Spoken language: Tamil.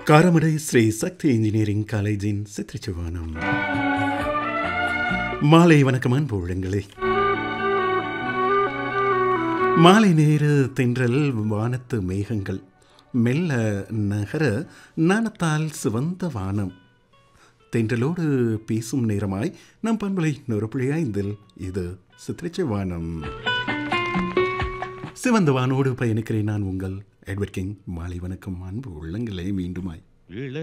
காரமடை ஸ்ரீ சக்தி இன்ஜினியரிங் காலேஜின் சித்திரச்சிவானம் மாலை வணக்கம் அன்பு உள்ளங்களே மாலை நேர தென்றல் வானத்து மேகங்கள் மெல்ல நகர நாணத்தால் சிவந்த வானம் தென்றலோடு பேசும் நேரமாய் நம் பண்பலை நொறுப்புழியாய்ந்தில் இது சித்திரச்சி வானம் சிவந்த வானோடு பயணிக்கிறேன் நான் உங்கள் எட்வர்ட் கிங் மாலை வணக்கம் அன்பு உள்ளங்களே மீண்டுமாய் இள